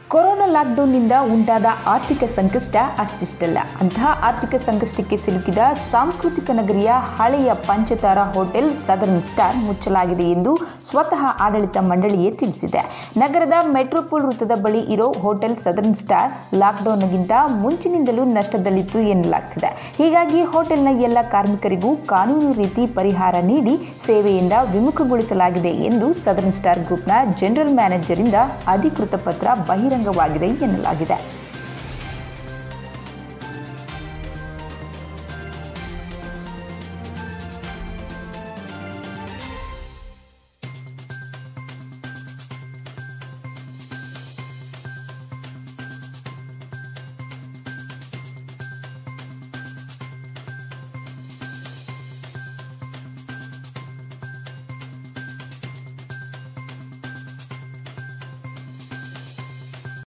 corona ಲಾಕ್ಡೌನ್ನಿಂದ ಉಂಟಾದ ಆರ್ಥಿಕ ಸಂಕಷ್ಟ ಅಷ್ಟಿಷ್ಟಲ್ಲ ಅಂತಹ ಆರ್ಥಿಕ ಸಂಕಷ್ಟಕ್ಕೆ ಸಿಲುಕಿದ ಸಾಂಸ್ಕೃತಿಕ ನಗರಿಯ ಹಳೆಯ ಪಂಚತಾರ ಹೋಟೆಲ್ ಸದರ್ನ್ ಸ್ಟಾರ್ ಮುಚ್ಚಲಾಗಿದೆ ಎಂದು ಸ್ವತಃ ಆಡಳಿತ ಮಂಡಳಿಯೇ ತಿಳಿಸಿದೆ ನಗರದ ಮೆಟ್ರೋಪೋಲ್ ವೃತ್ತದ ಬಳಿ ಇರೋ ಹೋಟೆಲ್ ಸದರ್ನ್ ಸ್ಟಾರ್ ಲಾಕ್ಡೌನ್ಗಿಂತ ಮುಂಚಿನಿಂದಲೂ ನಷ್ಟದಲ್ಲಿತ್ತು ಎನ್ನಲಾಗ್ತಿದೆ ಹೀಗಾಗಿ ಹೋಟೆಲ್ನ ಎಲ್ಲ ಕಾರ್ಮಿಕರಿಗೂ ಕಾನೂನು ರೀತಿ ಪರಿಹಾರ ನೀಡಿ ಸೇವೆಯಿಂದ ವಿಮುಖಗೊಳಿಸಲಾಗಿದೆ ಎಂದು ಸದರ್ನ್ ಸ್ಟಾರ್ ಗ್ರೂಪ್ನ ಜನರಲ್ ಮ್ಯಾನೇಜರಿಂದ ಅಧಿಕೃತ ಪತ್ರ ಬಹಿರಂಗವಾಗಿದೆ ಎನ್ನಲಾಗಿದೆ